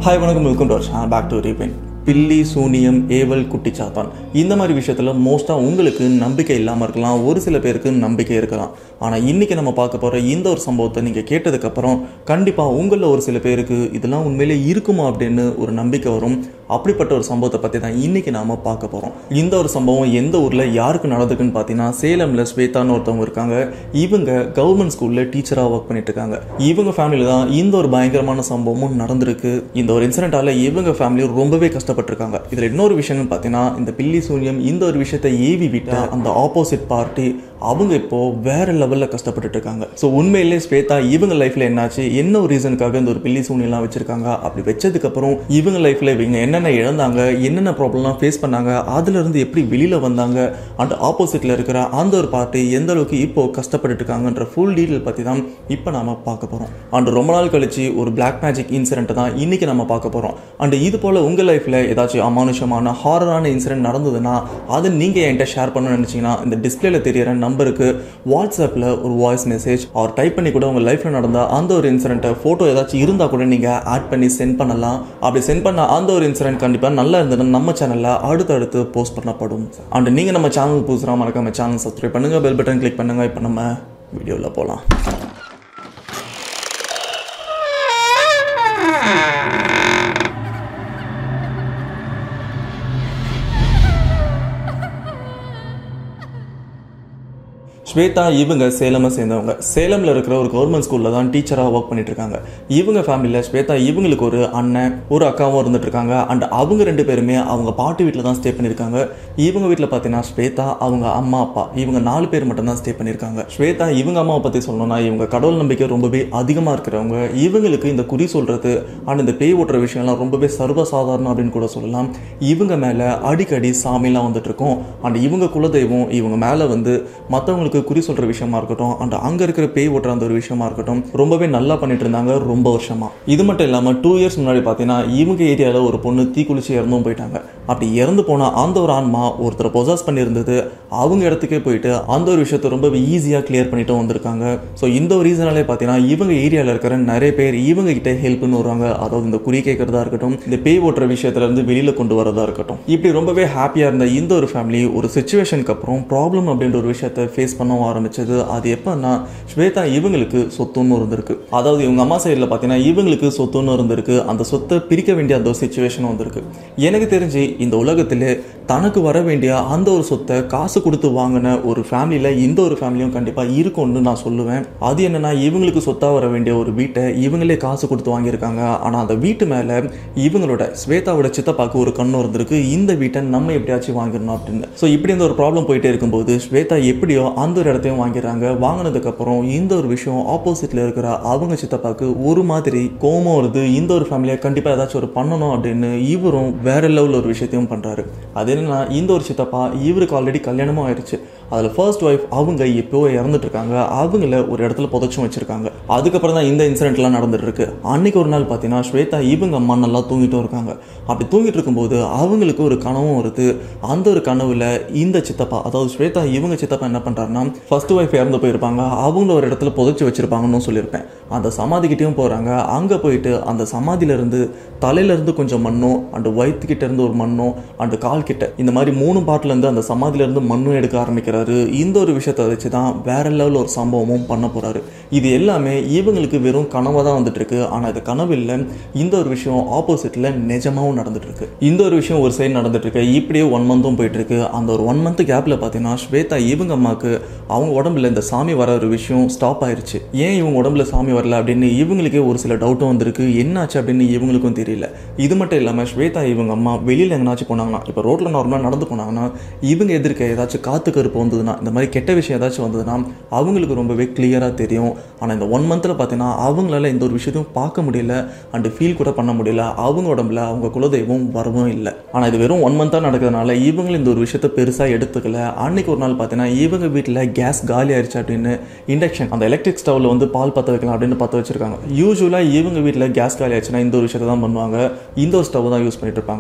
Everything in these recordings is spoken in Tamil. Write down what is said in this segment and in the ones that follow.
ஹாய் வணக்கம் welcome to our back to ரீபென் பில்லி சூனியம் ஏவல் குட்டிச்சாத்தான் இந்த மாதிரி விஷயத்தில் மோஸ்ட்டாக உங்களுக்கு நம்பிக்கை இல்லாமல் இருக்கலாம் ஒரு சில பேருக்கு நம்பிக்கை இருக்கலாம் ஆனால் இன்றைக்கி நம்ம பார்க்க போகிற இந்த ஒரு சம்பவத்தை நீங்கள் கேட்டதுக்கப்புறம் கண்டிப்பாக உங்களில் ஒரு சில பேருக்கு இதெல்லாம் உண்மையிலே இருக்குமா அப்படின்னு ஒரு நம்பிக்கை வரும் அப்படிப்பட்ட ஒரு சம்பவத்தை பற்றி தான் இன்றைக்கி நாம் பார்க்க போகிறோம் இந்த ஒரு சம்பவம் எந்த ஊரில் யாருக்கு நடந்துக்குன்னு பார்த்தீங்கன்னா சேலமில் ஸ்வேதான்னு ஒருத்தவங்க இருக்காங்க இவங்க கவர்மெண்ட் ஸ்கூலில் டீச்சராக ஒர்க் பண்ணிட்டு இருக்காங்க இவங்க ஃபேமிலியில் தான் இந்த ஒரு பயங்கரமான சம்பவமும் நடந்திருக்கு இந்த ஒரு இன்சிடென்ட்டால் இவங்க ஃபேமிலி ரொம்பவே கஷ்டப்பட்டிருக்காங்க இதில் இன்னொரு விஷயம்னு பார்த்தீங்கன்னா இந்த பில்லி சூன்யம் இந்த ஒரு விஷயத்தை ஏவி விட்டா அந்த ஆப்போசிட் பார்ட்டி அவங்க இப்போ வேற லெவலில் கஷ்டப்பட்டுட்டு இருக்காங்க ஸோ உண்மையிலே ஸ்வேதா இவங்க லைஃப்ல என்னாச்சு என்ன ஒரு ரீசனுக்காக இந்த ஒரு பில்லி சூனியெல்லாம் வச்சிருக்காங்க அப்படி வச்சதுக்கப்புறம் இவங்க லைஃப்ல இவங்க என்னென்ன இழந்தாங்க என்னென்ன ப்ராப்ளம்லாம் ஃபேஸ் பண்ணாங்க அதுல இருந்து எப்படி வெளியில வந்தாங்க அண்ட் ஆப்போசிட்ல இருக்கிற அந்த ஒரு பார்ட்டி எந்த அளவுக்கு இப்போ கஷ்டப்பட்டுட்டு இருக்காங்கன்ற ஃபுல் டீட்டெயில் பற்றி தான் இப்போ நாம பார்க்க போகிறோம் அண்ட் ரொம்ப நாள் கழிச்சு ஒரு பிளாக் மேஜிக் இன்சிடென்ட் தான் இன்னைக்கு நம்ம பார்க்க போகிறோம் அண்ட் இது போல உங்க லைஃப்ல ஏதாச்சும் அமானுஷமான ஹாரரான இன்சிடென்ட் நடந்ததுன்னா அதை நீங்க என்கிட்ட ஷேர் பண்ணணும்னு நினைச்சீங்கன்னா இந்த டிஸ்பிளேல தெரியற நம்பருக்கு வாட்ஸ்அப்பில் ஒரு வாய்ஸ் மெசேஜ் அவர் டைப் பண்ணி கூட உங்கள் லைஃப்பில் நடந்த அந்த ஒரு இன்சிடென்ட்டை ஃபோட்டோ ஏதாச்சும் இருந்தால் கூட நீங்கள் ஆட் பண்ணி சென்ட் பண்ணலாம் அப்படி சென்ட் பண்ண அந்த ஒரு இன்சிடென்ட் கண்டிப்பாக நல்லா இருந்ததுன்னா நம்ம சேனலில் அடுத்தடுத்து போஸ்ட் பண்ணப்படும் அண்ட் நீங்கள் நம்ம சேனல் புதுசாக மறக்காம சேனல் சப்ஸ்கிரைப் பண்ணுங்கள் பெல் பட்டன் கிளிக் பண்ணுங்கள் இப்போ நம்ம வீடியோவில் போகலாம் ஸ்வேதா இவங்க சேலமை சேர்ந்தவங்க சேலமில் இருக்கிற ஒரு கவர்மெண்ட் ஸ்கூலில் தான் டீச்சராக ஒர்க் பண்ணிட்டு இருக்காங்க இவங்க ஃபேமிலியில் ஸ்வேதா இவங்களுக்கு ஒரு அண்ணன் ஒரு அக்காவும் இருந்துட்டு இருக்காங்க அண்ட் அவங்க ரெண்டு பேருமே அவங்க பாட்டி வீட்டில் தான் ஸ்டே பண்ணியிருக்காங்க இவங்க வீட்டில் பார்த்தீங்கன்னா ஸ்வேதா அவங்க அம்மா அப்பா இவங்க நாலு பேர் மட்டும் தான் ஸ்டே பண்ணியிருக்காங்க ஸ்வேதா இவங்க அம்மாவை பற்றி சொல்லணும்னா இவங்க கடவுள் நம்பிக்கை ரொம்பவே அதிகமாக இருக்கிறவங்க இவங்களுக்கு இந்த குறி சொல்கிறது அண்ட் இந்த பேய் ஓட்டுற விஷயம்லாம் ரொம்பவே சர்வசாதாரணம் அப்படின்னு கூட சொல்லலாம் இவங்க மேலே அடிக்கடி சாமிலாம் வந்துட்டு இருக்கும் அண்ட் இவங்க குலதெய்வம் இவங்க மேலே வந்து மற்றவங்களுக்கு குறி சொல்கிற விஷயமா இருக்கட்டும் அண்ட் அங்கே இருக்கிற பேய் ஓட்டுற அந்த ஒரு விஷயமா இருக்கட்டும் ரொம்பவே நல்லா பண்ணிட்டு இருந்தாங்க ரொம்ப வருஷமா இது மட்டும் இல்லாமல் டூ இயர்ஸ் முன்னாடி பார்த்தீங்கன்னா இவங்க ஏரியாவில் ஒரு பொண்ணு தீக்குளிச்சு இறந்தும் போயிட்டாங்க அப்படி இறந்து போன அந்த ஒரு ஆன்மா ஒருத்தரை பொசாஸ் பண்ணியிருந்தது அவங்க இடத்துக்கே போயிட்டு அந்த ஒரு விஷயத்தை ரொம்ப ஈஸியாக கிளியர் பண்ணிட்டு வந்திருக்காங்க ஸோ இந்த ஒரு ரீசனாலே பார்த்தீங்கன்னா இவங்க ஏரியாவில் இருக்கிற நிறைய பேர் இவங்க கிட்ட ஹெல்ப்னு வருவாங்க அதாவது இந்த குறி கேட்கறதா இருக்கட்டும் இந்த பேய் ஓட்டுற விஷயத்துல இருந்து வெளியில கொண்டு வரதா இருக்கட்டும் இப்படி ரொம்பவே ஹாப்பியாக இருந்த இந்த ஒரு ஃபேமிலி ஒரு சுச்சுவேஷனுக்கு அப்புறம் ப்ராப்ளம் அப்படின்ற ஒரு விஷயத்தை ஃபேஸ் பண்ணவும் ஆரம்பிச்சது அது எப்பன்னா ஸ்வேதா இவங்களுக்கு சொத்துன்னு இருந்திருக்கு அதாவது இவங்க அம்மா சைடில் பார்த்தீங்கன்னா இவங்களுக்கு சொத்துன்னு இருந்திருக்கு அந்த சொத்தை பிரிக்க வேண்டிய அந்த ஒரு சுச்சுவேஷன் வந்திருக்கு எனக்கு தெரிஞ்சு இந்த உலகத்திலே தனக்கு வர வேண்டிய அந்த ஒரு சொத்தை காசு கொடுத்து வாங்கின ஒரு ஃபேமிலியில் இந்த ஒரு ஃபேமிலியும் கண்டிப்பாக இருக்கும்னு நான் சொல்லுவேன் அது என்னன்னா இவங்களுக்கு சொத்தாக வர வேண்டிய ஒரு வீட்டை இவங்களே காசு கொடுத்து வாங்கியிருக்காங்க ஆனால் அந்த வீட்டு மேலே இவங்களோட ஸ்வேதாவோட சித்தப்பாக்கு ஒரு கண்ணு இருந்திருக்கு இந்த வீட்டை நம்ம எப்படியாச்சும் வாங்கிடணும் அப்படின்னு ஸோ இப்படி இந்த ஒரு ப்ராப்ளம் போயிட்டே இருக்கும்போது ஸ்வேதா எப்படியோ அந்த ஒரு இடத்தையும் வாங்கிடுறாங்க வாங்கினதுக்கப்புறம் இந்த ஒரு விஷயம் ஆப்போசிட்டில் இருக்கிற அவங்க சித்தப்பாக்கு ஒரு மாதிரி கோபம் வருது இந்த ஒரு ஃபேமிலியை கண்டிப்பாக ஏதாச்சும் ஒரு பண்ணணும் அப்படின்னு இவரும் வேற லெவலில் ஒரு விஷயத்தையும் பண்ணுறாரு அது என்னன்னா இந்த ஒரு சித்தப்பா இவருக்கு ஆல்ரெடி கல்யாணமும் ஆயிடுச்சு அதில் ஃபர்ஸ்ட் ஒய்ஃப் அவங்க இப்போ இறந்துட்டு இருக்காங்க அவங்கள ஒரு இடத்துல புதைச்சும் வச்சிருக்காங்க அதுக்கப்புறம் தான் இந்த இன்சிடென்ட்லாம் நடந்துட்டு இருக்கு அன்னைக்கு ஒரு நாள் பார்த்தீங்கன்னா ஸ்வேதா இவங்க அம்மா நல்லா தூங்கிட்டும் இருக்காங்க அப்படி தூங்கிட்டு இருக்கும்போது அவங்களுக்கு ஒரு கனவும் வருது அந்த ஒரு கனவுல இந்த சித்தப்பா அதாவது ஸ்வேதா இவங்க சித்தப்பா என்ன பண்றாருன்னா ஃபர்ஸ்ட் ஒய்ஃப் இறந்து போயிருப்பாங்க அவங்க ஒரு இடத்துல புதைச்சி வச்சிருப்பாங்கன்னு சொல்லியிருப்பேன் அந்த சமாதிக்கிட்டேயும் போறாங்க அங்க போயிட்டு அந்த சமாதியில இருந்து தலையில இருந்து கொஞ்சம் மண்ணும் அண்ட் வயிற்றுக்கிட்ட இருந்து ஒரு மண்ணும் அண்ட் கால் கிட்ட இந்த மாதிரி மூணு பாட்டுல இருந்து அந்த சமாதியில இருந்து மண்ணும் எடுக்க ஆரம்பிக்கிறாரு இந்த ஒரு விஷயத்தை வச்சு தான் வேற லெவலில் ஒரு சம்பவமும் பண்ண போறாரு இது எல்லாமே இவங்களுக்கு வெறும் கனவாக தான் வந்துட்டு இருக்கு ஆனால் இது கனவு இல்லை இந்த ஒரு விஷயம் ஆப்போசிட்ல நிஜமாவும் நடந்துட்டு இருக்கு இந்த ஒரு விஷயம் ஒரு சைடு நடந்துட்டு இருக்கு இப்படியே ஒன் மந்த்தும் போயிட்டு இருக்கு அந்த ஒரு ஒன் மந்த் கேப்ல பார்த்தீங்கன்னா ஸ்வேதா இவங்க அம்மாவுக்கு அவங்க உடம்புல இந்த சாமி வர ஒரு விஷயம் ஸ்டாப் ஆயிருச்சு ஏன் இவங்க உடம்புல சாமி வரல அப்படின்னு இவங்களுக்கே ஒரு சில டவுட்டும் வந்திருக்கு என்னாச்சு அப்படின்னு இவங்களுக்கும் தெரியல இது மட்டும் இல்லாமல் ஸ்வேதா இவங்க அம்மா வெளியில் எங்கனாச்சும் போனாங்கன்னா இப்போ ரோட்டில் நார்மலாக நடந்து போனாங்கன்னா இவங்க எதிர்க்க ஏதாச்சும் காத்து கருப்பு வந்ததுன்னா இந்த மாதிரி கெட்ட விஷயம் ஏதாச்சும் வந்ததுன்னா அவங்களுக்கு ரொம்பவே கிளியராக தெரியும் ஆனால் இந்த ஒன் மந்தில் பார்த்தீங்கன்னா அவங்களால இந்த ஒரு விஷயத்தையும் பார்க்க முடியல அண்ட் ஃபீல் கூட பண்ண முடியல அவங்க உடம்புல அவங்க குலதெய்வம் வரவும் இல்லை ஆனால் இது வெறும் ஒன் மந்த்தாக நடக்கிறதுனால இவங்களும் இந்த ஒரு விஷயத்தை பெருசாக எடுத்துக்கல அன்னைக்கு ஒரு நாள் பார்த்தீங்கன்னா இவங்க வீட்டில் கேஸ் காலி ஆயிடுச்சு அப்படின்னு இண்டக்ஷன் அந்த எலக்ட்ரிக் ஸ்டவ்ல வந்து பால் பற்ற வைக்கலாம் அப்படின்னு பற்ற வச்சிருக்காங்க யூஸ்வலாக இவங்க வீட்டில் கேஸ் காலி ஆயிடுச்சுன்னா இந்த ஒரு விஷயத்தை தான் பண்ணுவாங்க இந்த ஒரு ஸ்டவ் தான் யூஸ் பண்ணிட்டு இருப்பாங்க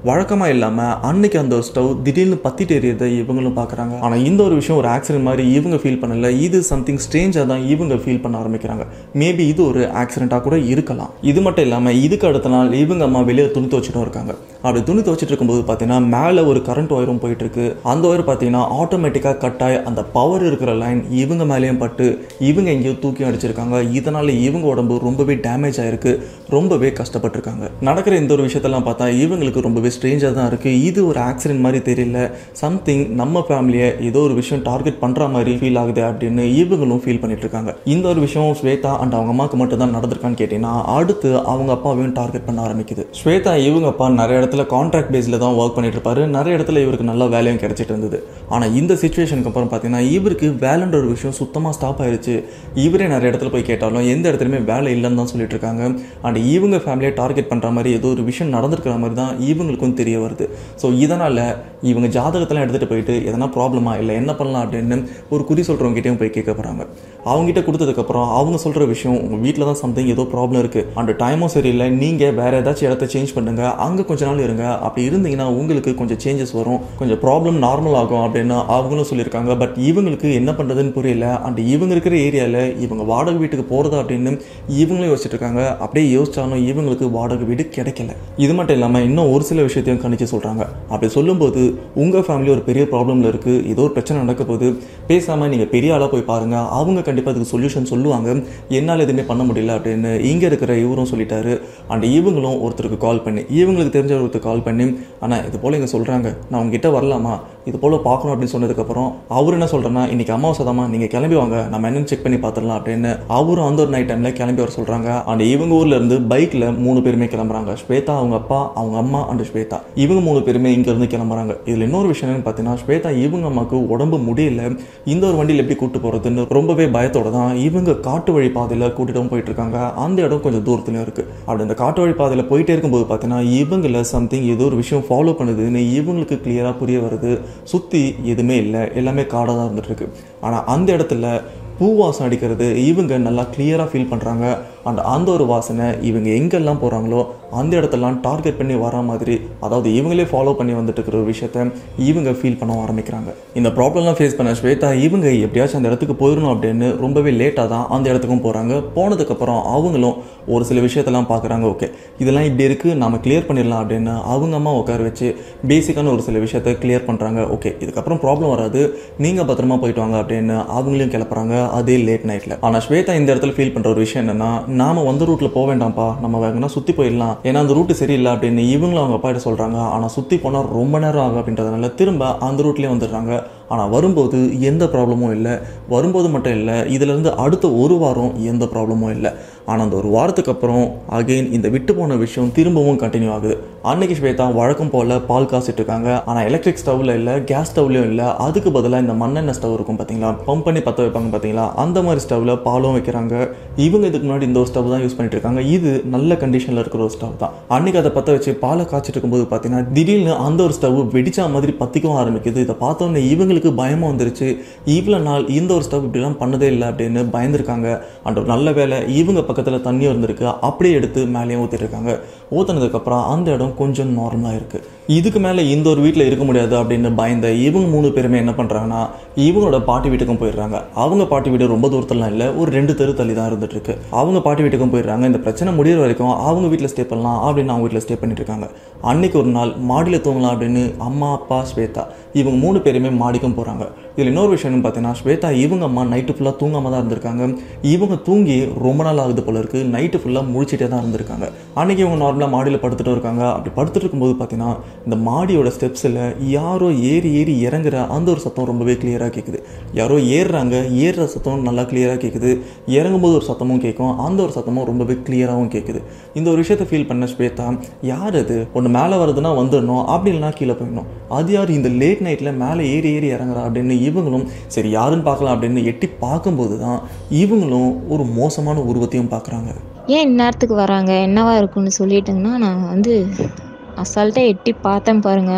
வழக்கமாக இல்லாமல் அன்னைக்கு அந்த ஒரு ஸ்டவ் திடீர்னு பத்திட்டு எரியதை இவங்களும் பார்க்குறாங்க ஆனால் இந்த ஒரு விஷயம் ஒரு ஆக்சிடென்ட் மாதிரி இவங்க ஃபீல் பண்ணல இது சம்திங் ஸ்ட்ரேஞ்சாக தான் இவங்க ஃபீல் பண்ண ஆரம்பிக்கிறாங்க மேபி இது ஒரு ஆக்சிடென்ட்டாக கூட இருக்கலாம் இது மட்டும் இல்லாமல் இதுக்கு அடுத்த நாள் இவங்க அம்மா வெளியே துணி துவச்சிட்டும் இருக்காங்க அப்படி துணி துவச்சிட்டு இருக்கும்போது பார்த்தீங்கன்னா மேலே ஒரு கரண்ட் ஒயரும் போயிட்டு இருக்கு அந்த ஒயர் பார்த்தீங்கன்னா ஆட்டோமேட்டிக்காக கட் ஆகி அந்த பவர் இருக்கிற லைன் இவங்க மேலேயும் பட்டு இவங்க எங்கேயோ தூக்கி அடிச்சிருக்காங்க இதனால இவங்க உடம்பு ரொம்பவே டேமேஜ் ஆயிருக்கு ரொம்பவே கஷ்டப்பட்டிருக்காங்க நடக்கிற இந்த ஒரு விஷயத்தெல்லாம் பார்த்தா இவங்களுக்கு ரொம்பவே ஸ்ட்ரேஞ்சாக தான் இருக்கு இது ஒரு ஆக்சிடென்ட் மாதிரி தெரியல சம்திங் நம்ம ஃபேமிலியை ஏதோ ஒரு விஷயம் டார்கெட் பண்ணுற மாதிரி ஃபீல் ஆகுது அப்படின்னு இவங்களும் ஃபீல் பண்ணிட்டு இருக்காங்க இந்த ஒரு விஷயம் ஸ்வேதா அண்ட் அவங்க அம்மாவுக்கு மட்டும் தான் நடந்திருக்கான்னு கேட்டீங்கன்னா அடுத்து அவங்க அப்பாவையும் டார்கெட் பண்ண ஆரம்பிக்குது ஸ்வேதா இவங்க அப்பா நிறைய இடத்துல கான்ட்ராக்ட் பேஸில் தான் ஒர்க் பண்ணிட்டு இருப்பாரு நிறைய இடத்துல இவருக்கு நல்ல வேலையும் கிடைச்சிட்டு இருந்தது ஆனால் இந்த சுச்சுவேஷனுக்கு அப்புறம் பார்த்தீங்கன்னா இவருக்கு வேலைன்ற ஒரு விஷயம் சுத்தமாக ஸ்டாப் ஆயிருச்சு இவரே நிறைய இடத்துல போய் கேட்டாலும் எந்த இடத்துலையுமே வேலை இல்லைன்னு தான் சொல்லிட்டு இருக்காங்க அண்ட் இவங்க ஃபேமிலியை டார்கெட் பண்ணுற மாதிரி ஏதோ ஒரு விஷயம் நடந்திருக்கிற மாதிரி தான் இவங்களுக்கும் தெரிய வருது ஸோ இதனால் இவங்க ஜாதகத்தெல்லாம் எடுத்துகிட்டு போயிட்டு எதனா ப்ராப்ளமா இல்லை என்ன பண்ணலாம் அப்படின்னு ஒரு குறி சொல்கிறவங்ககிட்டயும் போய் கேட்க போகிறாங்க அவங்ககிட்ட கொடுத்ததுக்கப்புறம் அவங்க சொல்கிற விஷயம் உங்கள் வீட்டில் தான் சம்திங் ஏதோ ப்ராப்ளம் இருக்குது அண்ட் டைமும் சரியில்லை நீங்கள் வேறு ஏதாச்சும் இடத்த சேஞ்ச் பண்ணுங்கள் அங்கே கொஞ்ச நாள் இருங்க அப்படி இருந்தீங்கன்னா உங்களுக்கு கொஞ்சம் சேஞ்சஸ் வரும் கொஞ்சம் ப்ராப்ளம் நார்மல் ஆகும் அப்படின்னு அவங்களும் சொல்லியிருக்காங்க பட் இவங்களுக்கு என்ன பண்ணுறதுன்னு புரியல அண்ட் இவங்க இருக்கிற ஏரியாவில் இவங்க வாடகை வீட்டுக்கு போகிறதா அப்படின்னு இவங்களும் யோசிச்சுட்டு இருக்காங்க அப்படியே யோசிச்சாலும் இவங்களுக்கு வாடகை வீடு கிடைக்கல இது மட்டும் இல்லாமல் இன்னும் ஒரு சில விஷயத்தையும் கணிச்சு சொல்கிறாங்க அப்படி சொல்லும்போது உங்கள் ஃபேமிலி ஒரு பெரிய ப்ராப்ளமில் இருக்குது ஏதோ ஒரு பிரச்சனை நடக்க போகுது பேசாமல் நீங்கள் பெரிய ஆளாக போய் பாருங்கள் அவங்க கண்டிப்பாக அதுக்கு சொல்யூஷன் சொல்லுவாங்க என்னால் எதுவுமே பண்ண முடியல அப்படின்னு இங்கே இருக்கிற இவரும் சொல்லிட்டாரு அண்ட் இவங்களும் ஒருத்தருக்கு கால் பண்ணி இவங்களுக்கு தெரிஞ்ச ஒருத்தர் கால் பண்ணி ஆனால் இது போல் இங்கே சொல்கிறாங்க நான் உங்ககிட்ட வரலாமா இது போல் பார்க்கணும் அப்படின்னு சொன்னதுக்கப்புறம் அவர் என்ன சொல்கிறேன்னா இன்னைக்கு அமாவாசை தாம்மா நீங்கள் கிளம்பி வாங்க நம்ம என்னன்னு செக் பண்ணி பார்த்துடலாம் அப்படின்னு அவரும் அந்த ஒரு நைட் டைமில் கிளம்பி வர சொல்கிறாங்க அண்ட் இவங்க ஊர்ல இருந்து பைக்கில் மூணு பேருமே கிளம்புறாங்க ஸ்வேதா அவங்க அப்பா அவங்க அம்மா அண்ட் ஸ்வேதா இவங்க மூணு பேருமே இங்கேருந்து கிளம்புறாங்க இதில் இன்னொரு விஷயம் என்னன்னு பார்த்தீங்கன்னா ஸ்வேதா இவங்க அம்மாவுக்கு உடம்பு முடியல இந்த ஒரு வண்டியில் எப்படி கூட்டு போகிறதுன்னு ரொம்பவே பயத்தோட தான் இவங்க காட்டு வழி பாதையில் கூட்டிட்டும் போயிட்டு இருக்காங்க அந்த இடம் கொஞ்சம் தூரத்துலையும் இருக்குது அப்படி அந்த காட்டு வழி பாதையில் போயிட்டே இருக்கும்போது பார்த்தீங்கன்னா இவங்கள சம்திங் ஏதோ ஒரு விஷயம் ஃபாலோ பண்ணுதுன்னு இவங்களுக்கு கிளியராக புரிய வருது சுற்றி எதுவுமே இல்லை எல்லாமே காடாக தான் இருந்துட்டு இருக்கு ஆனால் அந்த இடத்துல பூ வாசம் அடிக்கிறது இவங்க நல்லா கிளியராக ஃபீல் பண்ணுறாங்க அண்ட் அந்த ஒரு வாசனை இவங்க எங்கெல்லாம் போகிறாங்களோ அந்த இடத்தெல்லாம் டார்கெட் பண்ணி வர மாதிரி அதாவது இவங்களே ஃபாலோ பண்ணி வந்துட்டு இருக்கிற ஒரு விஷயத்த இவங்க ஃபீல் பண்ண ஆரம்பிக்கிறாங்க இந்த ப்ராப்ளம்லாம் ஃபேஸ் பண்ண ஸ்வேதா இவங்க எப்படியாச்சும் அந்த இடத்துக்கு போயிடணும் அப்படின்னு ரொம்பவே லேட்டாக தான் அந்த இடத்துக்கும் போகிறாங்க போனதுக்கப்புறம் அவங்களும் ஒரு சில விஷயத்தெல்லாம் பார்க்குறாங்க ஓகே இதெல்லாம் இப்படி இருக்குது நம்ம கிளியர் பண்ணிடலாம் அப்படின்னு அவங்க அம்மா உட்கார வச்சு பேசிக்கான ஒரு சில விஷயத்த கிளியர் பண்ணுறாங்க ஓகே இதுக்கப்புறம் ப்ராப்ளம் வராது நீங்கள் பத்திரமா போயிட்டு வாங்க அப்படின்னு அவங்களையும் கிளப்புறாங்க அதே லேட் நைட்டில் ஆனால் ஸ்வேதா இந்த இடத்துல ஃபீல் பண்ணுற ஒரு விஷயம் என்னன்னா நாம வந்த ரூட்டில் போக வேண்டாம்ப்பா நம்ம வேகனா சுற்றி போயிடலாம் ஏன்னா அந்த ரூட்டு சரியில்லை அப்படின்னு இவங்களும் அவங்க அப்பா கிட்ட சொல்கிறாங்க ஆனால் சுற்றி போனால் ரொம்ப நேரம் ஆகும் அப்படின்றதுனால திரும்ப அந்த ரூட்லேயே வந்துடுறாங்க ஆனால் வரும்போது எந்த ப்ராப்ளமும் இல்லை வரும்போது மட்டும் இல்லை இதுலேருந்து அடுத்த ஒரு வாரம் எந்த ப்ராப்ளமும் இல்லை ஆனால் அந்த ஒரு வாரத்துக்கு அப்புறம் அகெயின் இந்த விட்டு போன விஷயம் திரும்பவும் கண்டினியூ ஆகுது அன்னைக்கு ஸ்வேதா வழக்கம் போல் பால் காசிட்டு இருக்காங்க ஆனால் எலக்ட்ரிக் ஸ்டவ்ல இல்லை கேஸ் ஸ்டவ்லையும் இல்லை அதுக்கு பதிலாக இந்த மண்ணெண்ணெய் ஸ்டவ் இருக்கும் பார்த்தீங்களா பம்ப் பண்ணி பற்ற வைப்பாங்க பார்த்தீங்களா அந்த மாதிரி ஸ்டவ்ல பாலும் வைக்கிறாங்க இவங்க இதுக்கு முன்னாடி இந்த ஒரு ஸ்டவ் தான் யூஸ் பண்ணிட்டு இருக்காங்க இது நல்ல கண்டிஷனில் இருக்கிற ஒரு ஸ்டவ் தான் அன்னைக்கு அதை பற்ற வச்சு பாலை காய்ச்சிட்டு இருக்கும்போது பார்த்தீங்கன்னா திடீர்னு அந்த ஒரு ஸ்டவ் வெடிச்சா மாதிரி பற்றிக்கவும் ஆரம்பிக்குது இதை பார்த்தோன்னே இவங்களுக்கு பயமாக வந்துருச்சு இவ்வளோ நாள் இந்த ஒரு ஸ்டவ் இப்படிலாம் பண்ணதே இல்லை அப்படின்னு பயந்துருக்காங்க அண்ட் ஒரு நல்ல வேலை இவங்க பக்கத்தில் தண்ணி இருந்திருக்கு அப்படியே எடுத்து மேலேயும் ஊற்றிட்டு இருக்காங்க ஊற்றினதுக்கப்புறம் அந்த இடம் கொஞ்சம் நார்மலாக இருக்குது இதுக்கு மேலே இந்த ஒரு வீட்டில் இருக்க முடியாது அப்படின்னு பயந்த இவங்க மூணு பேருமே என்ன பண்ணுறாங்கன்னா இவங்களோட பாட்டி வீட்டுக்கும் போயிடுறாங்க அவங்க பாட்டி வீடு ரொம்ப தூரத்துலாம் இல்லை ஒரு ரெண்டு தெரு தள்ளி தான் இருந்துட்டு இருக்கு அவங்க பாட்டி வீட்டுக்கும் போயிடுறாங்க இந்த பிரச்சனை முடியிற வரைக்கும் அவங்க வீட்டில் ஸ்டே பண்ணலாம் அப்படின்னு அவங்க வீட்டில் ஸ்டே பண்ணிட்டு இருக்காங்க அன்னைக்கு ஒரு நாள் மாடியில் தூங்கலாம் அப்படின்னு அம்மா அப்பா ஸ்வேதா இவங்க மூணு பேருமே மாடிக்கும் போகிறாங்க இதில் இன்னொரு விஷயம்னு பார்த்தீங்கன்னா ஸ்வேதா இவங்க அம்மா நைட்டு ஃபுல்லாக தூங்காம தான் இருந்திருக்காங்க இவங்க தூங்கி ரொம்ப நாள் ஆகுது போல இருக்கு நைட்டு ஃபுல்லாக முழிச்சிட்டே தான் இருந்திருக்காங்க அன்னைக்கு இவங்க நார்மலாக மாடியில் படுத்துட்டு இருக்காங்க அப்படி படுத்துட்டு இருக்கும்போது பார்த்தீங்கன்னா இந்த மாடியோட ஸ்டெப்ஸில் யாரோ ஏறி ஏறி இறங்குற அந்த ஒரு சத்தம் ரொம்பவே கிளியராக கேட்குது யாரோ ஏறுறாங்க ஏறுற சத்தம் நல்லா கிளியராக கேட்குது இறங்கும்போது ஒரு சத்தமும் கேட்கும் அந்த ஒரு சத்தமும் ரொம்பவே கிளியராகவும் கேட்குது இந்த ஒரு விஷயத்தை ஃபீல் பண்ண ஸ்வேதா யார் அது ஒன்று மேலே வருதுன்னா வந்துடணும் அப்படி இல்லைனா கீழே போயிடணும் அது யார் இந்த லேட் நைட்டில் மேலே ஏறி ஏறி இறங்குறா அப்படின்னு இவங்களும் சரி யாருன்னு பார்க்கலாம் அப்படின்னு எட்டி பார்க்கும்போது தான் இவங்களும் ஒரு மோசமான உருவத்தையும் பார்க்குறாங்க ஏன் இந்நேரத்துக்கு வராங்க என்னவா இருக்குன்னு சொல்லிட்டுங்கன்னா நான் வந்து அசால்ட்டாக எட்டி பார்த்தேன் பாருங்க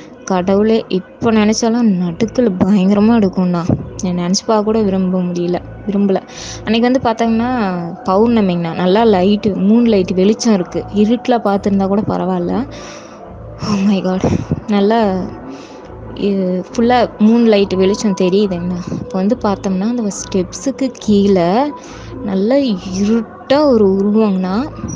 கடவுளே இப்போ நினச்சாலும் நடுக்கல் பயங்கரமாக எடுக்கும்ண்ணா நான் நினச்சி பார்க்க கூட விரும்ப முடியல விரும்பலை அன்றைக்கி வந்து பார்த்தாங்கன்னா பௌர்ணமிங்கண்ணா நல்லா லைட்டு மூணு லைட்டு வெளிச்சம் இருக்குது இருட்டில் பார்த்துருந்தா கூட பரவாயில்ல ஓ மை காட் நல்லா ஃபுல்லாக மூன் லைட் வெளிச்சம் தெரியுதுங்கண்ணா இப்போ வந்து பார்த்தோம்னா அந்த ஸ்டெப்ஸுக்கு கீழே நல்லா இருட்டாக ஒரு உருவங்கண்ணா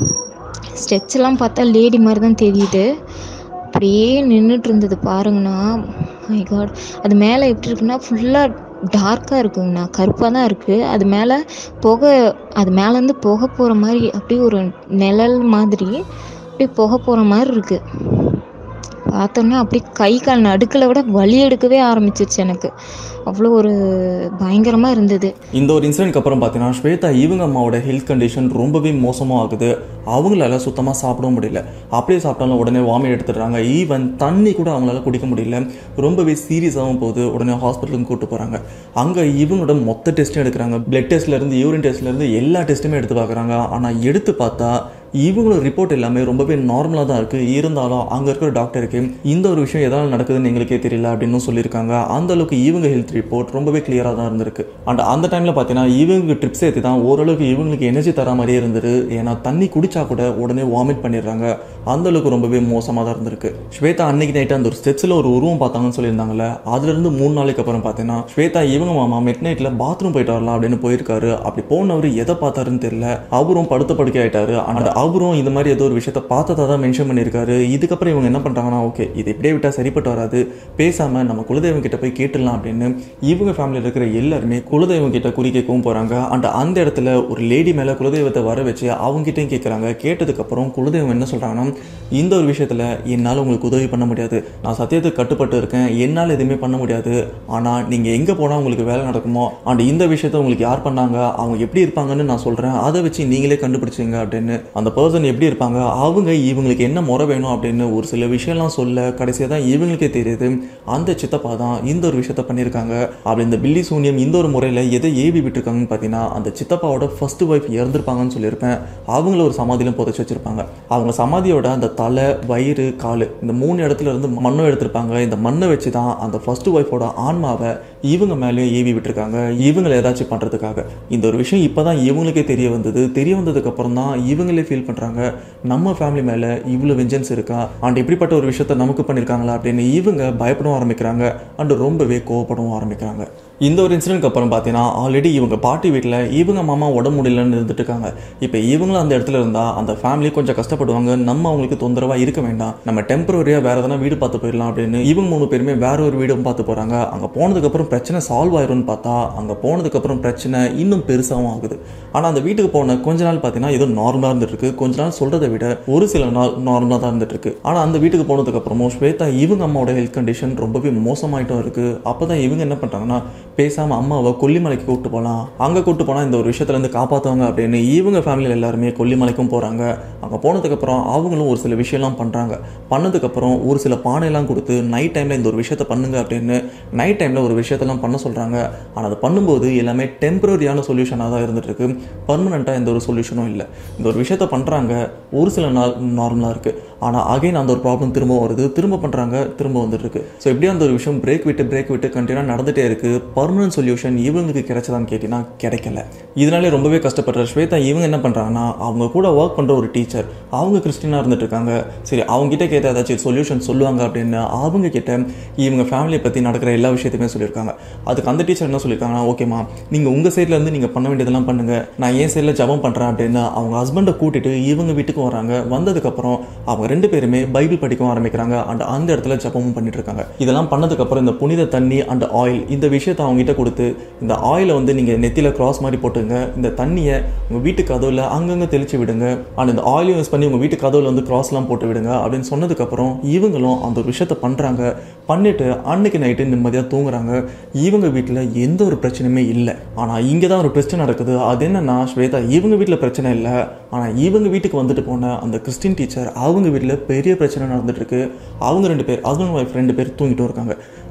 ஸ்டெப்ஸ்லாம் பார்த்தா லேடி மாதிரி தான் தெரியுது அப்படியே நின்றுட்டு இருந்தது பாருங்கண்ணா மை காட் அது மேலே எப்படி இருக்குன்னா ஃபுல்லாக டார்க்காக இருக்குங்கண்ணா கருப்பாக தான் இருக்குது அது மேலே புகை அது மேலேருந்து புகை போகிற மாதிரி அப்படியே ஒரு நிழல் மாதிரி அப்படியே புகை போகிற மாதிரி இருக்குது பார்த்தோன்னே அப்படியே கை கால் நடுக்கில் விட வலி எடுக்கவே ஆரம்பிச்சிருச்சு எனக்கு அவ்வளோ ஒரு பயங்கரமாக இருந்தது இந்த ஒரு இன்சிடென்ட்க்கு அப்புறம் பார்த்தீங்கன்னா ஸ்வேதா இவங்க அம்மாவோட ஹெல்த் கண்டிஷன் ரொம்பவே மோசமாக ஆகுது அவங்களால சுத்தமாக சாப்பிடவும் முடியல அப்படியே சாப்பிட்டாலும் உடனே வாமிட் எடுத்துடுறாங்க ஈவன் தண்ணி கூட அவங்களால குடிக்க முடியல ரொம்பவே சீரியஸாகவும் போகுது உடனே ஹாஸ்பிட்டலுக்கு கூட்டு போகிறாங்க அங்கே இவங்களோட மொத்த டெஸ்ட்டும் எடுக்கிறாங்க பிளட் டெஸ்ட்லேருந்து யூரின் டெஸ்ட்லேருந்து எல்லா டெஸ்ட்டுமே எடுத்து பார்க்குறாங்க ஆனால் எடுத்து பார்த்தா இவங்களோட ரிப்போர்ட் எல்லாமே ரொம்பவே நார்மலாக தான் இருக்குது இருந்தாலும் அங்கே இருக்கிற டாக்டருக்கு இந்த ஒரு விஷயம் எதனால் நடக்குதுன்னு எங்களுக்கே தெரியல அப்படின்னு சொல்லியிருக்காங்க அந்த அளவுக்கு இவங்க ஹெல்த் ரிப்போர்ட் ரொம்பவே கிளியராக தான் இருந்திருக்கு அண்ட் அந்த டைமில் பார்த்தீங்கன்னா இவங்க ட்ரிப்ஸ் ஏற்றி தான் ஓரளவுக்கு இவங்களுக்கு எனர்ஜி தர மாதிரியே இருந்தது ஏன்னா தண்ணி குடிச்சா கூட உடனே வாமிட் பண்ணிடுறாங்க அந்த அளவுக்கு ரொம்பவே மோசமாக தான் இருந்திருக்கு ஸ்வேதா அன்னைக்கு நைட்டு அந்த ஒரு ஸ்டெப்ஸில் ஒரு உருவம் பார்த்தாங்கன்னு சொல்லியிருந்தாங்கல்ல அதுலேருந்து மூணு நாளைக்கு அப்புறம் பார்த்தீங்கன்னா ஸ்வேதா இவங்க மாமா மிட் நைட்டில் பாத்ரூம் போயிட்டு வரலாம் அப்படின்னு போயிருக்காரு அப்படி போனவர் எதை பார்த்தாருன்னு தெரியல அவரும் படுத்த படுக்கை ஆயிட்டாரு அண்ட் அவரும் இந்த மாதிரி ஏதோ ஒரு விஷயத்த பார்த்ததா தான் மென்ஷன் பண்ணியிருக்காரு இதுக்கப்புறம் இவங்க என்ன பண்ணுறாங்கன்னா ஓகே இது இப்படியே விட்டால் சரிப்பட்டு வராது பேசாமல் நம்ம குலதெய்வம் கிட்ட போய் கேட்டுடலாம் அப்படின்னு இவங்க ஃபேமிலியில் இருக்கிற எல்லாருமே குலதெய்வம் கிட்ட குறி கேட்கவும் போகிறாங்க அண்ட் அந்த இடத்துல ஒரு லேடி மேலே குலதெய்வத்தை வர வச்சு அவங்ககிட்டயும் கேட்குறாங்க கேட்டதுக்கப்புறம் குலதெய்வம் என்ன சொல்கிறாங்கன்னா இந்த ஒரு விஷயத்தில் என்னால் உங்களுக்கு உதவி பண்ண முடியாது நான் சத்தியத்துக்கு கட்டுப்பட்டு இருக்கேன் என்னால் எதுவுமே பண்ண முடியாது ஆனால் நீங்கள் எங்கே போனால் உங்களுக்கு வேலை நடக்குமோ அண்ட் இந்த விஷயத்த உங்களுக்கு யார் பண்ணாங்க அவங்க எப்படி இருப்பாங்கன்னு நான் சொல்கிறேன் அதை வச்சு நீங்களே கண்டுபிடிச்சிங்க அப்படின்னு அந்த பர்சன் எப்படி இருப்பாங்க அவங்க இவங்களுக்கு என்ன முறை வேணும் அப்படின்னு ஒரு சில விஷயம்லாம் சொல்ல கடைசியாக தான் இவங்களுக்கே தெரியுது அந்த சித்தப்பா தான் இந்த ஒரு விஷயத்த பண்ணியிருக்காங்க அப்படி இந்த பில்லி சூனியம் இந்த ஒரு முறையில் எதை ஏவி விட்டுருக்காங்கன்னு பார்த்தீங்கன்னா அந்த சித்தப்பாவோட ஃபர்ஸ்ட் ஒய்ஃப் இறந்துருப்பாங்கன்னு சொல்லியிருப்பேன் அவங்கள ஒரு சமாதியிலும் புதைச்சி வச்சிருப்பாங்க அவங்க சமாதியோட அந்த தலை வயிறு கால் இந்த மூணு இடத்துல இருந்து மண்ணும் எடுத்திருப்பாங்க இந்த மண்ணை வச்சு தான் அந்த ஃபர்ஸ்ட் ஒய்ஃபோட ஆன்மாவை இவங்க மேலேயும் ஏவி விட்டுருக்காங்க இவங்களை ஏதாச்சும் பண்ணுறதுக்காக இந்த ஒரு விஷயம் இப்போ தான் இவங்களுக்கே தெரிய வந்தது தெரிய வந்ததுக்கு அப்புறம் தான் இவங்களே ஃபீல் பண்ணுறாங்க நம்ம ஃபேமிலி மேலே இவ்வளோ வெஞ்சன்ஸ் இருக்கா அண்ட் இப்படிப்பட்ட ஒரு விஷயத்த நமக்கு பண்ணியிருக்காங்களா அப்படின்னு இவங்க பயப்படவும் ஆரம்பிக்கிறாங்க அண்ட் ரொம்பவே கோவப்படவும் ஆரம்பிக்கிறாங்க இந்த ஒரு இன்சிடென்ட்க்கு அப்புறம் பார்த்தீங்கன்னா ஆல்ரெடி இவங்க பாட்டி வீட்டில் இவங்க மாமா உடம்பு முடியலன்னு இருந்துட்டு இருக்காங்க இப்போ இவங்களும் அந்த இடத்துல இருந்தால் அந்த ஃபேமிலி கொஞ்சம் கஷ்டப்படுவாங்க நம்ம அவங்களுக்கு தொந்தரவாக இருக்க வேண்டாம் நம்ம டெம்பரரியாக வேறு எதனா வீடு பார்த்து போயிடலாம் அப்படின்னு இவங்க மூணு பேருமே வேற ஒரு வீடும் பார்த்து போகிறாங்க அங்கே போனதுக்கப்புறம் பிரச்சனை சால்வ் ஆயிரும்னு பார்த்தா அங்கே போனதுக்கப்புறம் பிரச்சனை இன்னும் பெருசாகவும் ஆகுது ஆனால் அந்த வீட்டுக்கு போன கொஞ்ச நாள் பார்த்தீங்கன்னா ஏதோ நார்மலாக இருந்துட்டு இருக்கு கொஞ்ச நாள் சொல்கிறத விட ஒரு சில நாள் நார்மலாக தான் இருந்துட்டு இருக்கு ஆனால் அந்த வீட்டுக்கு போனதுக்கப்புறமும் ஸ்வேதா இவங்க அம்மாவோட ஹெல்த் கண்டிஷன் ரொம்பவே மோசமாயிட்டும் இருக்கு அப்போ தான் இவங்க என்ன பண்ணுறாங்கன்னா பேசாமல் அம்மாவை கொல்லிமலைக்கு கூப்பிட்டு போகலாம் அங்கே கூப்பிட்டு போனால் இந்த ஒரு விஷயத்துலேருந்து காப்பாற்றுவாங்க அப்படின்னு இவங்க ஃபேமிலியில் எல்லாருமே கொல்லிமலைக்கும் போகிறாங்க அங்கே போனதுக்கப்புறம் அவங்களும் ஒரு சில விஷயம்லாம் பண்ணுறாங்க பண்ணதுக்கப்புறம் ஒரு சில பானையெல்லாம் கொடுத்து நைட் டைமில் இந்த ஒரு விஷயத்த பண்ணுங்க அப்படின்னு நைட் டைமில் ஒரு விஷயத்தெல்லாம் பண்ண சொல்கிறாங்க ஆனால் அதை பண்ணும்போது எல்லாமே டெம்பரரியான சொல்யூஷனாக தான் இருந்துட்டு இருக்கு பர்மனெண்ட்டாக எந்த ஒரு சொல்யூஷனும் இல்லை இந்த ஒரு விஷயத்த பண்ணுறாங்க ஒரு சில நாள் நார்மலாக இருக்குது ஆனால் அகைன் அந்த ஒரு ப்ராப்ளம் திரும்ப வருது திரும்ப பண்ணுறாங்க திரும்ப வந்துட்டு இருக்கு ஸோ இப்படியே அந்த ஒரு விஷயம் பிரேக் விட்டு பிரேக் விட்டு கண்டினியூ நடந்துகிட்டே இருக்குது பர்மனன்ட் சொல்யூஷன் இவங்களுக்கு கிடைச்சதான்னு கேட்டிங்கன்னா கிடைக்கல இதனாலே ரொம்பவே கஷ்டப்படுற ஸ்வேதா இவங்க என்ன பண்ணுறாங்கன்னா அவங்க கூட ஒர்க் பண்ணுற ஒரு டீச்சர் அவங்க கிறிஸ்டினாக இருந்துட்டு இருக்காங்க சரி அவங்க கிட்ட கேட்ட ஏதாச்சும் சொல்யூஷன் சொல்லுவாங்க அப்படின்னு அவங்க கிட்ட இவங்க ஃபேமிலியை பற்றி நடக்கிற எல்லா விஷயத்தையுமே சொல்லியிருக்காங்க அதுக்கு அந்த டீச்சர் என்ன சொல்லியிருக்காங்கன்னா ஓகேம்மா நீங்கள் உங்கள் சைடில் இருந்து நீங்கள் பண்ண வேண்டியதெல்லாம் பண்ணுங்கள் நான் என் சைடில் ஜபம் பண்ணுறேன் அப்படின்னு அவங்க ஹஸ்பண்டை கூட்டிட்டு இவங்க வீட்டுக்கு வராங்க வந்ததுக்கப்புறம் அவங்க ரெண்டு பேருமே பைபிள் படிக்கவும் ஆரம்பிக்கிறாங்க அண்ட் அந்த இடத்துல ஜபமும் பண்ணிட்டு இருக்காங்க இதெல்லாம் பண்ணதுக்கப்புறம் இந்த புனித தண்ணி அண்ட் ஆயில் இந்த விஷயத்தை அவங்க கிட்ட கொடுத்து இந்த ஆயிலை வந்து நீங்கள் நெத்தியில் கிராஸ் மாதிரி போட்டுங்க இந்த தண்ணியை உங்கள் வீட்டு கதவுல அங்கங்கே தெளிச்சு விடுங்க அண்ட் இந்த ஆயிலையும் யூஸ் பண்ணி உங்கள் வீட்டு கதவுல வந்து கிராஸ்லாம் போட்டு விடுங்க அப்படின்னு சொன்னதுக்கப்புறம் இவங்களும் அந்த ஒரு விஷயத்த பண்ணுறாங்க பண்ணிட்டு அன்னைக்கு நைட்டு நிம்மதியாக தூங்குறாங்க இவங்க வீட்டில் எந்த ஒரு பிரச்சனையுமே இல்லை ஆனால் இங்கே தான் ஒரு பிரச்சனை நடக்குது அது என்னன்னா ஸ்வேதா இவங்க வீட்டில் பிரச்சனை இல்லை ஆனால் இவங்க வீட்டுக்கு வந்துட்டு போன அந்த கிறிஸ்டின் டீச்சர் அவங்க வீட்டில் பெரிய பிரச்சனை நடந்துட்டு இருக்கு அவங்க ரெண்டு பேர் ஹஸ்பண்ட் ஒய்ஃப் ரெண்டு பேர் தூங்கிட்டும் இருக்காங்க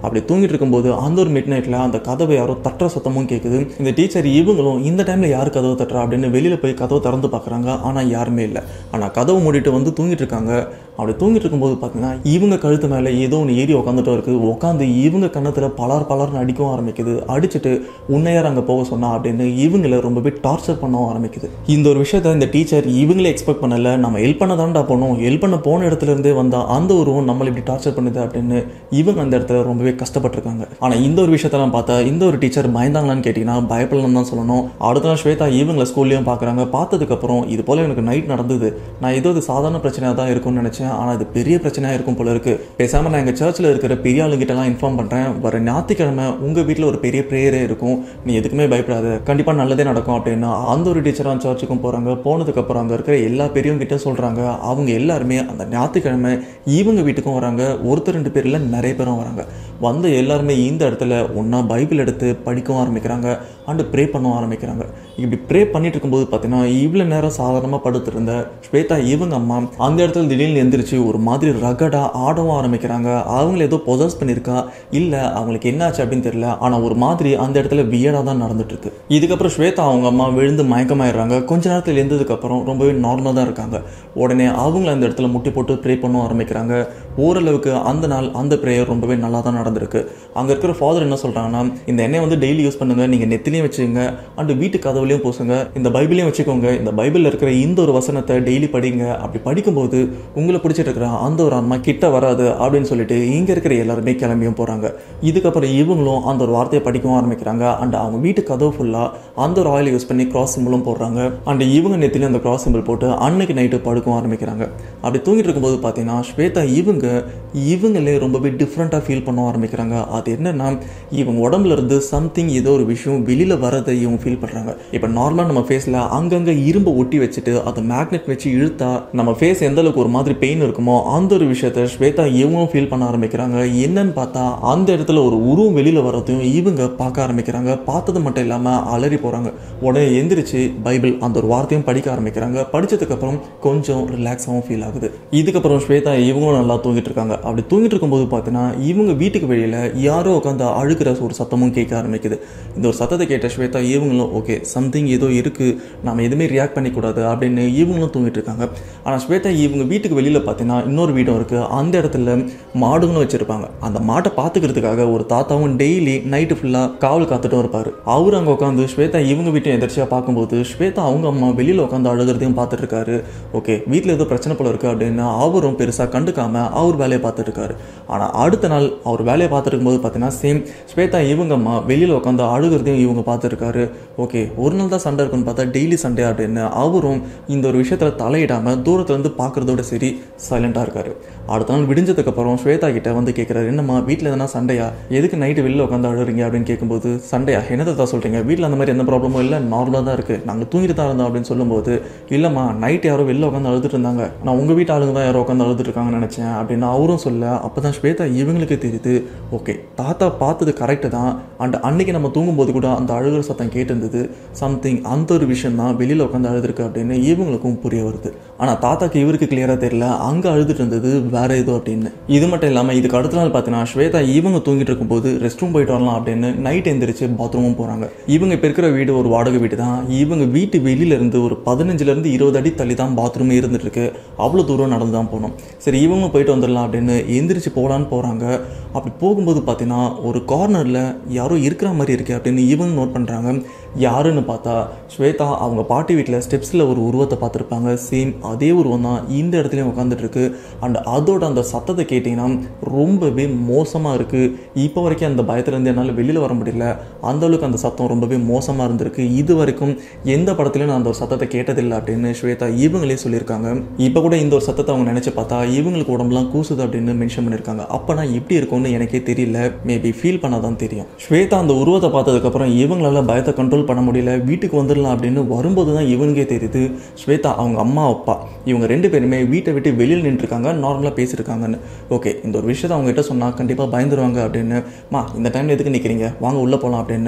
அப்படி தூங்கிட்டு இருக்கும்போது அந்த ஒரு மிட் நைட்டில் அந்த கதவை யாரோ தட்டுற சத்தமும் கேட்குது இந்த டீச்சர் இவங்களும் இந்த டைமில் யார் கதவை தட்டுறா அப்படின்னு வெளியில் போய் கதவை திறந்து பார்க்குறாங்க ஆனால் யாருமே இல்லை ஆனால் கதவை மூடிட்டு வந்து தூங்கிட்டு இருக்காங்க அப்படி தூங்கிட்டு இருக்கும்போது பார்த்தீங்கன்னா இவங்க கழுத்து மேலே ஏதோ ஒன்று ஏறி உட்காந்துட்டு இருக்கு உட்காந்து இவங்க கன்னத்தில் பலார் பலார்னு அடிக்கவும் ஆரம்பிக்குது அடிச்சுட்டு உன்னையார் அங்கே போக சொன்னா அப்படின்னு இவங்கள ரொம்பவே டார்ச்சர் பண்ணவும் ஆரம்பிக்குது இந்த ஒரு விஷயத்த இந்த டீச்சர் இவங்களே எக்ஸ்பெக்ட் பண்ணல நம்ம ஹெல்ப் பண்ண தான்டா போனோம் ஹெல்ப் பண்ண போன இடத்துல இருந்தே வந்தா அந்த உருவம் நம்மளை இப்படி டார்ச்சர் பண்ணுது அப்படின்னு இவங்க அந்த இடத்துல ரொம்பவே கஷ்டப்பட்டிருக்காங்க ஆனால் இந்த ஒரு விஷயத்தெல்லாம் பார்த்தா இந்த ஒரு டீச்சர் பயந்தாங்களான்னு கேட்டிங்கன்னா பயப்படலன்னு தான் சொல்லணும் அடுத்த நாள் ஸ்வேதா இவங்களை ஸ்கூல்லையும் பார்க்குறாங்க பார்த்ததுக்கப்புறம் இது போல் எனக்கு நைட் நடந்தது நான் ஏதோ இது சாதாரண பிரச்சனையாக தான் இருக்கும்னு நினச்சேன் ஆனால் இது பெரிய பிரச்சனையாக இருக்கும் போல இருக்கு பேசாமல் நான் எங்கள் சர்ச்சில் இருக்கிற பெரிய ஆளுங்கிட்டலாம் இன்ஃபார்ம் பண்ணுறேன் வர ஞாயிற்றுக்கிழமை உங்கள் வீட்டில் ஒரு பெரிய ப்ரேயரே இருக்கும் நீ எதுக்குமே பயப்படாத கண்டிப்பாக நல்லதே நடக்கும் அப்படின்னு அந்த ஒரு டீச்சராக சர்ச்சுக்கும் போகிறாங்க போனதுக்கப்புறம் அங்கே இருக்கிற எல்லா பெரியவங்க கிட்ட சொல்கிறாங்க அவங்க எல்லாருமே அந்த ஞாயிற்றுக்கிழமை இவங்க வீட்டுக்கும் வராங்க ஒருத்தர் ரெண்டு பேர் இல்லை நிறைய பேரும் வராங்க வந்த எல்லாருமே இந்த இடத்துல ஒன்றா பைபிள் எடுத்து படிக்கவும் ஆரம்பிக்கிறாங்க அண்டு ப்ரே பண்ணவும் ஆரம்பிக்கிறாங்க இப்படி ப்ரே பண்ணிட்டு இருக்கும்போது பார்த்தீங்கன்னா இவ்வளோ நேரம் சாதாரணமாக படுத்திருந்த ஸ்வேதா இவங்க அம்மா அந்த இடத்துல திடீர்னு எந்திரிச்சு ஒரு மாதிரி ரகடாக ஆடவும் ஆரம்பிக்கிறாங்க அவங்கள ஏதோ பொசஸ் பண்ணியிருக்கா இல்லை அவங்களுக்கு என்னாச்சு அப்படின்னு தெரியல ஆனால் ஒரு மாதிரி அந்த இடத்துல வியடாக தான் நடந்துட்டு இருக்கு இதுக்கப்புறம் ஸ்வேதா அவங்க அம்மா விழுந்து மயக்கமாயிடுறாங்க கொஞ்ச நேரத்தில் எழுந்ததுக்கப்புறம் ரொம்பவே நார்மலாக தான் இருக்காங்க உடனே அவங்கள அந்த இடத்துல முட்டி போட்டு ப்ரே பண்ண ஆரம்பிக்கிறாங்க ஓரளவுக்கு அந்த நாள் அந்த ப்ரேயர் ரொம்பவே நல்லா தான் நடந்திருக்கு அங்கே இருக்கிற ஃபாதர் என்ன சொல்கிறாங்கன்னா இந்த எண்ணெய் வந்து டெய்லி யூஸ் பண்ணுங்க நீங்கள் நெத்திலையும் வச்சுக்கோங்க அண்டு வீட்டு கதவுலையும் பூசுங்க இந்த பைபிளையும் வச்சுக்கோங்க இந்த பைபிளில் இருக்கிற இந்த ஒரு வசனத்தை டெய்லி படிங்க அப்படி படிக்கும்போது உங்களை பிடிச்சிட்டு இருக்கிற அந்த ஒரு ஆன்மா கிட்ட வராது அப்படின்னு சொல்லிட்டு இங்கே இருக்கிற எல்லாருமே கிளம்பியும் போகிறாங்க இதுக்கப்புறம் இவங்களும் அந்த ஒரு வார்த்தையை படிக்கவும் ஆரம்பிக்கிறாங்க அண்ட் அவங்க வீட்டு கதவு ஃபுல்லாக அந்த ஒரு ஆயில் யூஸ் பண்ணி கிராஸ் சிம்பிளும் போடுறாங்க அண்ட் இவங்க நெத்திலையும் அந்த கிராஸ் சிம்பிள் போட்டு அன்னைக்கு நைட்டு படுக்கவும் ஆரம்பிக்கிறாங்க அப்படி தூங்கிட்டு இருக்கும்போது பார்த்தீங்கன்னா ஸ்வேதா இவங்க இவங்களே ரொம்பவே டிஃப்ரெண்ட்டாக ஃபீல் பண்ண ஆரம்பிக்கிறாங்க அது என்னன்னா இவங்க உடம்புல இருந்து சம்திங் ஏதோ ஒரு விஷயம் வெளியில் வரதை இவங்க ஃபீல் பண்ணுறாங்க இப்போ நார்மலாக நம்ம ஃபேஸில் அங்கங்கே இரும்பை ஒட்டி வச்சுட்டு அதை மேக்னெட் வச்சு இழுத்தா நம்ம ஃபேஸ் எந்த அளவுக்கு ஒரு மாதிரி பெயின் இருக்குமோ அந்த ஒரு விஷயத்த ஸ்வேதா இவங்களும் ஃபீல் பண்ண ஆரம்பிக்கிறாங்க என்னன்னு பார்த்தா அந்த இடத்துல ஒரு உருவம் வெளியில் வரதையும் இவங்க பார்க்க ஆரம்பிக்கிறாங்க பார்த்தது மட்டும் இல்லாமல் அலறி போகிறாங்க உடனே எந்திரிச்சு பைபிள் அந்த ஒரு வார்த்தையும் படிக்க ஆரம்பிக்கிறாங்க படிச்சதுக்கப்புறம் கொஞ்சம் ரிலாக்ஸாகவும் ஃபீல் ஆகுது இதுக்கப்புறம் ஸ்வேதா இவங்களும் நல்லா தூங்கிட்டு இருக்காங்க அப்படி தூங்கிட்டு இருக்கும்போது பார்த்தீங்கன்னா இவங்க வீட்டுக்கு வெளியில் யாரோ உட்காந்து அழுகிற ஒரு சத்தமும் கேட்க ஆரம்பிக்குது இந்த ஒரு சத்தத்தை கேட்ட ஸ்வேதா இவங்களும் ஓகே சம்திங் ஏதோ இருக்குது நம்ம எதுவுமே ரியாக்ட் பண்ணிக்கூடாது அப்படின்னு இவங்களும் தூங்கிட்டு இருக்காங்க ஆனால் ஸ்வேதா இவங்க வீட்டுக்கு வெளியில் பார்த்தீங்கன்னா இன்னொரு வீடும் இருக்குது அந்த இடத்துல மாடுங்களும் வச்சுருப்பாங்க அந்த மாட்டை பார்த்துக்கிறதுக்காக ஒரு தாத்தாவும் டெய்லி நைட்டு ஃபுல்லாக காவல் காத்துட்டும் இருப்பார் அவர் அங்கே உட்காந்து ஸ்வேதா இவங்க வீட்டையும் எதிர்ச்சியாக பார்க்கும்போது ஸ்வேதா அவங்க அம்மா வெளியில் உட்காந்து அழுகிறதையும் பார்த்துட்டு இருக்காரு ஓகே வீட்டில் ஏதோ பிரச்சனை போல இருக்குது அப்படின்னு அவரும் பெருசாக கண்டுக்காம அவர் வேலையை பார்த்துட்டு இருக்காரு ஆனால் அடுத்த நாள் அவர் வேலையை பார்த்துட்டு இருக்கும்போது பார்த்தீங்கன்னா சேம் ஸ்வேதா இவங்க அம்மா வெளியில் உட்காந்து அழுகிறதையும் இவங்க பார்த்துருக்காரு ஓகே ஒரு நாள் தான் சண்டை இருக்குன்னு பார்த்தா டெய்லி சண்டே அப்படின்னு அவரும் இந்த ஒரு விஷயத்தில் தலையிடாமல் தூரத்துலேருந்து பார்க்குறதோட சரி சைலண்டாக இருக்காரு அடுத்த நாள் விடிஞ்சதுக்கப்புறம் ஸ்வேதா கிட்ட வந்து கேட்குறாரு என்னம்மா வீட்டில் எதனா சண்டையா எதுக்கு நைட்டு வெளியில் உட்காந்து அழுறீங்க அப்படின்னு கேட்கும்போது சண்டையா என்னதை தான் சொல்கிறீங்க வீட்டில் அந்த மாதிரி எந்த ப்ராப்ளமும் இல்லை நார்மலாக தான் இருக்குது நாங்கள் தூங்கிட்டு தான் இருந்தோம் அப்படின்னு சொல்லும்போது இல்லைம்மா நைட் யாரோ வெளில உட்காந்து அழுதுட்டு இருந்தாங்க நான் உங்கள் வீட்டு ஆளுங்க தான் யாரோ உட்காந்து அழுதுட்டு இருக்காங்கன்னு நினச்சேன் அப்படின்னு அவரும் சொல்ல அப்போ தான் ஸ்வேதா இவங்களுக்கு தெரியுது ஓகே தாத்தா பார்த்தது கரெக்டு தான் அண்ட் அன்னைக்கு நம்ம தூங்கும்போது கூட அந்த அழுகிற சத்தம் கேட்டிருந்தது சம்திங் அந்த ஒரு விஷயம் தான் வெளியில் உட்காந்து அழுதுருக்கு அப்படின்னு இவங்களுக்கும் புரிய வருது ஆனால் தாத்தாக்கு இவருக்கு கிளியராக தெரியல அங்கே அழுதுட்டு இருந்தது வேற ஏதோ அப்படின்னு இது மட்டும் இல்லாமல் இதுக்கு அடுத்த நாள் பார்த்தீங்கன்னா ஸ்வேதா இவங்க தூங்கிட்டு இருக்கும்போது ரெஸ்ட் ரூம் போயிட்டு வரலாம் அப்படின்னு நைட் எந்திரிச்சு பாத்ரூமும் போகிறாங்க இவங்க இப்போ இருக்கிற வீடு ஒரு வாடகை வீடு தான் இவங்க வீட்டு வெளியில இருந்து ஒரு பதினஞ்சுலேருந்து இருபது அடி தள்ளி தான் பாத்ரூமே இருந்துட்டு இருக்கு அவ்வளோ தூரம் நடந்து தான் போகணும் சரி இவங்க போயிட்டு வந்துடலாம் அப்படின்னு எந்திரிச்சு போகலான்னு போகிறாங்க அப்படி போகும்போது பார்த்தீங்கன்னா ஒரு கார்னரில் யாரோ இருக்கிற மாதிரி இருக்கு அப்படின்னு இவங்க நோட் பண்ணுறாங்க யாருன்னு பார்த்தா ஸ்வேதா அவங்க பாட்டி வீட்டில் ஸ்டெப்ஸில் ஒரு உருவத்தை பார்த்துருப்பாங்க சேம் அதே உருவம் தான் இந்த இடத்துலையும் உட்காந்துட்டு இருக்கு அண்ட் அதோட அந்த சத்தத்தை கேட்டிங்கன்னா ரொம்பவே மோசமாக இருக்குது இப்போ வரைக்கும் அந்த பயத்துலேருந்து என்னால் வெளியில் வர முடியல அந்த அளவுக்கு அந்த சத்தம் ரொம்பவே மோசமாக இருந்திருக்கு இது வரைக்கும் எந்த படத்துலையும் நான் அந்த ஒரு சத்தத்தை கேட்டதில்லை அப்படின்னு ஸ்வேதா இவங்களே சொல்லியிருக்காங்க இப்போ கூட இந்த ஒரு சத்தத்தை அவங்க நினச்சி பார்த்தா இவங்களுக்கு உடம்புலாம் கூசுது அப்படின்னு மென்ஷன் பண்ணியிருக்காங்க அப்போ நான் எப்படி இருக்கும்னு எனக்கே தெரியல மேபி ஃபீல் பண்ணாதான் தெரியும் ஸ்வேதா அந்த உருவத்தை பார்த்ததுக்கப்புறம் இவங்களால பயத்தை கண்ட்ரோல் பண்ண முடியல வீட்டுக்கு வந்துடலாம் அப்படின்னு வரும்போது தான் இவனுக்கே தெரியுது ஸ்வேதா அவங்க அம்மா அப்பா இவங்க ரெண்டு பேருமே வீட்டை விட்டு வெளியில் நின்றுருக்காங்க நார்மலாக பேசியிருக்காங்கன்னு ஓகே இந்த ஒரு விஷயத்தை அவங்க கிட்ட சொன்னால் கண்டிப்பாக பயந்துருவாங்க அப்படின்னு மா இந்த டைமில் எதுக்கு நிற்கிறீங்க வாங்க உள்ளே போகலாம் அப்படின்னு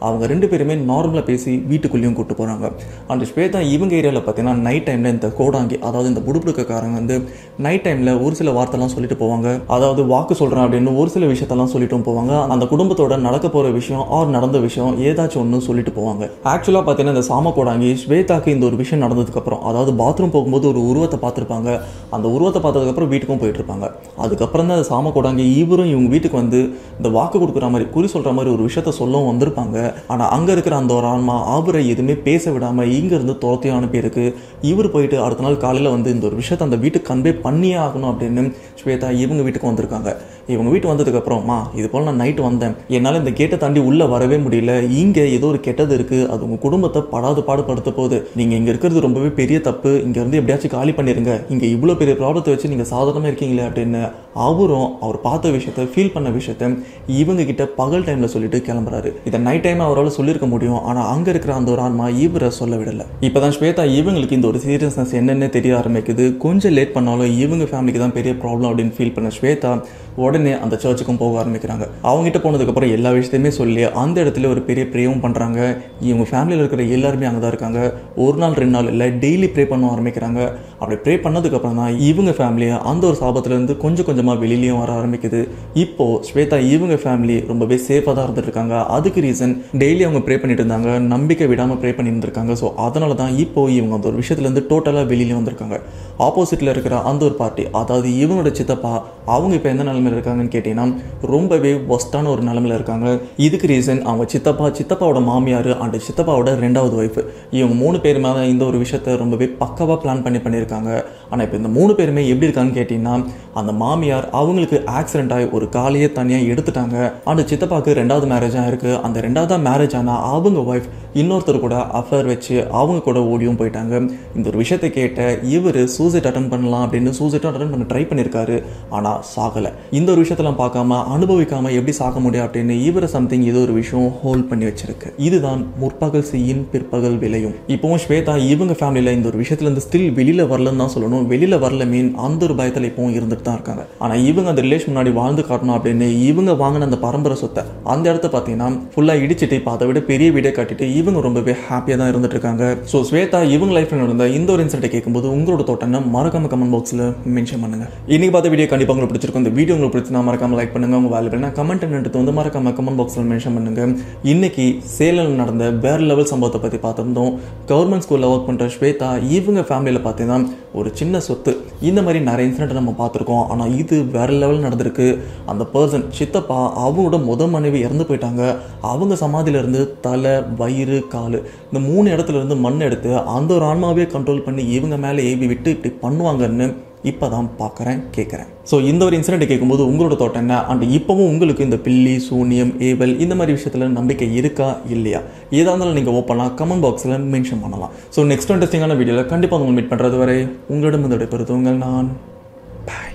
அவங்க ரெண்டு பேருமே நார்மலாக பேசி வீட்டுக்குள்ளேயும் கூட்டு போகிறாங்க அந்த ஸ்வேதா இவங்க ஏரியாவில் பார்த்தீங்கன்னா நைட் டைமில் இந்த கோடாங்கி அதாவது இந்த புடுப்புடுக்காரங்க வந்து நைட் டைமில் ஒரு சில வார்த்தைலாம் சொல்லிட்டு போவாங்க அதாவது வாக்கு சொல்கிறேன் அப்படின்னு ஒரு சில விஷயத்தெல்லாம் சொல்லிட்டும் போவாங்க அந்த குடும்பத்தோட நடக்க போகிற விஷயம் ஆர் நடந்த விஷயம் ஏதாச்சும் ஒன்று சொல்லிட்டு போவாங்க ஆக்சுவலாக பார்த்தீங்கன்னா இந்த சாம கோடாங்கி ஸ்வேதாக்கு இந்த ஒரு விஷயம் நடந்ததுக்கப்புறம் அதாவது பாத்ரூம் போகும்போது ஒரு உருவத்தை பார்த்துருப்பாங்க அந்த உருவத்தை பார்த்ததுக்கப்புறம் வீட்டுக்கும் போயிட்டு இருப்பாங்க அதுக்கப்புறம் தான் அந்த சாம கோடாங்கி இவரும் இவங்க வீட்டுக்கு வந்து இந்த வாக்கு கொடுக்குற மாதிரி குறி சொல்கிற மாதிரி ஒரு விஷயத்த சொல்லவும் வந்திருப்பாங்க ஆனால் அங்கே இருக்கிற அந்த ஒரு ஆன்மா ஆபரை எதுவுமே பேச விடாமல் இங்கேருந்து துரத்தையும் அனுப்பியிருக்கு இவர் போயிட்டு அடுத்த நாள் காலையில் வந்து இந்த ஒரு விஷயத்தை அந்த வீட்டுக்கு கன்வே பண்ணியே ஆகணும் அப்படின்னு ஸ்வேதா இவங்க வீட்டுக்கு வந்திருக்காங்க இவங்க வீட்டு வந்ததுக்கப்புறமா இது போல் நான் நைட்டு வந்தேன் என்னால் இந்த கேட்டை தாண்டி உள்ளே வரவே முடியல இங்கே ஏதோ ஒரு கெட்டது இருக்குது அது உங்கள் குடும்பத்தை படாது பாடுபடுத்த போகுது நீங்கள் இங்கே இருக்கிறது ரொம்பவே பெரிய தப்பு இங்கேருந்து எப்படியாச்சும் காலி பண்ணிடுங்க இங்கே இவ்வளோ பெரிய ப்ராப்ளத்தை வச்சு நீங்கள் சாதாரணமாக இருக்கீங்களே அப்படின்னு அவரும் அவர் பார்த்த விஷயத்த ஃபீல் பண்ண விஷயத்த இவங்க கிட்ட பகல் டைமில் சொல்லிட்டு கிளம்புறாரு இதை நைட் டைம் அவரால் சொல்லியிருக்க முடியும் ஆனால் அங்கே இருக்கிற அந்த ஒரு ஆன்மா இவரை சொல்ல விடலை இப்போ தான் ஸ்வேதா இவங்களுக்கு இந்த ஒரு சீரியஸ்னஸ் என்னென்ன தெரிய ஆரம்பிக்குது கொஞ்சம் லேட் பண்ணாலும் இவங்க ஃபேமிலிக்கு தான் பெரிய ப்ராப்ளம் அப்படின்னு ஃபீல் பண்ண ஸ்வேதா உடனே அந்த சர்ச்சுக்கும் போக ஆரம்பிக்கிறாங்க அவங்ககிட்ட போனதுக்கப்புறம் எல்லா விஷயத்தையுமே சொல்லி அந்த இடத்துல ஒரு பெரிய ப்ரேவும் பண்ணுறாங்க இவங்க ஃபேமிலியில் இருக்கிற எல்லாருமே அங்கே தான் இருக்காங்க ஒரு நாள் ரெண்டு நாள் இல்லை டெய்லி ப்ரே பண்ண ஆரம்பிக்கிறாங்க அப்படி ப்ரே பண்ணதுக்கப்புறம் தான் இவங்க ஃபேமிலியை அந்த ஒரு சாபத்துலேருந்து கொஞ்சம் கொஞ்சமாக வெளியிலையும் வர ஆரம்பிக்குது இப்போது ஸ்வேதா இவங்க ஃபேமிலி ரொம்பவே சேஃபாக தான் இருந்துட்டு இருக்காங்க அதுக்கு ரீசன் டெய்லி அவங்க ப்ரே பண்ணிட்டு இருந்தாங்க நம்பிக்கை விடாமல் ப்ரே பண்ணிட்டு இருக்காங்க ஸோ அதனால தான் இப்போ இவங்க அந்த ஒரு விஷயத்துலேருந்து டோட்டலாக வெளியில வந்திருக்காங்க ஆப்போசிட்டில் இருக்கிற அந்த ஒரு பார்ட்டி அதாவது இவங்களோட சித்தப்பா அவங்க இப்போ எந்த நிலமையில இருக்காங்கன்னு கேட்டிங்கன்னா ரொம்பவே ஒஸ்டான ஒரு நிலமையில இருக்காங்க இதுக்கு ரீசன் அவங்க சித்தப்பா சித்தப்பாவோட மாமியார் அண்ட் சித்தப்பாவோட ரெண்டாவது ஒய்ஃப் இவங்க மூணு பேருமே தான் இந்த ஒரு விஷயத்த ரொம்பவே பக்கவாக பிளான் பண்ணி பண்ணியிருக்காங்க ஆனால் இப்போ இந்த மூணு பேருமே எப்படி இருக்காங்கன்னு கேட்டிங்கன்னா அந்த மாமியார் அவங்களுக்கு ஆக்சிடென்ட் ஆகி ஒரு காலையே தனியாக எடுத்துட்டாங்க அந்த சித்தப்பாவுக்கு ரெண்டாவது மேரேஜாக இருக்குது அந்த ரெண்டாவது மேரேஜ் ஆனால் அவங்க ஒய்ஃப் இன்னொருத்தர் கூட அஃபேர் வச்சு அவங்க கூட ஓடியும் போயிட்டாங்க இந்த ஒரு விஷயத்தை கேட்ட இவர் சூசைட் அட்டன் பண்ணலாம் அப்படின்னு சூசைட் அட்டன் பண்ண ட்ரை பண்ணியிருக்காரு ஆனால் சாகலை இந்த ஒரு விஷயத்தெல்லாம் பார்க்காம அனுபவிக்காம எப்படி சாக முடியும் அப்படின்னு இவரை சம்திங் ஏதோ ஒரு விஷயம் ஹோல்ட் பண்ணி வச்சிருக்கு இதுதான் முற்பகல் செய்யின் பிற்பகல் விளையும் இப்போவும் ஸ்வேதா இவங்க ஃபேமிலியில் இந்த ஒரு விஷயத்துலேருந்து ஸ்டில் வெளியில் வரலன்னு தான் சொல்லணும் வெளியில் வரல மீன் அந்த ஒரு பயத்தில் இப்போவும் இருந்துட்டு தான் இருக்காங்க ஆனால் இவங்க அந்த ரிலேஷன் முன்னாடி வாழ்ந்து காட்டணும் அப்படின்னு இவங்க வாங்கின அந்த பரம்பரை சொத்தை அந்த இடத்த பார்த்தீங்கன்னா ஃபுல்லாக இடிச்சிட்டு இப்போ அதை விட பெரிய வீடே கட்டிட்டு இவங்க ரொம்பவே ஹாப்பியாக தான் இருந்துட்டு இருக்காங்க ஸோ ஸ்வேதா இவங்க லைஃப்ல நடந்த இந்த ஒரு இன்சிடென்ட் கேட்கும்போது உங்களோட தோட்டம்னா மறக்காம கமெண்ட் பாக்ஸில் மென்ஷன் பண்ணுங்க இன்னைக்கு பார்த்த வீடியோ கண்டிப்பாக உங்களுக்கு பிடிச்சிருக்கும் இந்த வீடியோ உங்களுக்கு பிடிச்சினா மறக்காம லைக் பண்ணுங்க உங்க வேலை கமெண்ட் எடுத்து வந்து மறக்காம கமெண்ட் பாக்ஸில் மென்ஷன் பண்ணுங்க இன்னைக்கு சேலம் நடந்த வேற லெவல் சம்பவத்தை பற்றி பார்த்திருந்தோம் கவர்மெண்ட் ஸ்கூலில் ஒர்க் பண்ணுற ஸ்வேதா இவங்க ஃபேமிலியில் பார்த்தீங்கன்னா ஒரு சின்ன சொத்து இந்த மாதிரி நிறைய இன்சிடென்ட் நம்ம பார்த்துருக்கோம் ஆனால் இது வேற லெவல் நடந்திருக்கு அந்த பர்சன் சித்தப்பா அவங்களோட முத மனைவி இறந்து போயிட்டாங்க அவங்க சமாதியிலேருந்து தலை வயிறு கால் இந்த மூணு இடத்துல இருந்து மண் எடுத்து அந்த ஒரு ஆன்மாவே கண்ட்ரோல் பண்ணி இவங்க மேலே ஏவி விட்டு இப்படி பண்ணுவாங்கன்னு இப்போ தான் பார்க்குறேன் கேட்குறேன் ஸோ இந்த ஒரு இன்சிடென்ட் கேட்கும்போது உங்களோட தோட்டம் என்ன அண்ட் இப்போவும் உங்களுக்கு இந்த பில்லி சூனியம் ஏவல் இந்த மாதிரி விஷயத்தில் நம்பிக்கை இருக்கா இல்லையா ஏதா இருந்தாலும் நீங்கள் ஓப்பனாக கமெண்ட் பாக்ஸில் மென்ஷன் பண்ணலாம் ஸோ நெக்ஸ்ட் இன்ட்ரெஸ்டிங்கான வீடியோவில் கண்டிப்பாக உங்களை மீட் பண்ணுறது வரை உங்களிடம் இந்த விடைபெறுது உங்கள் நான் பாய்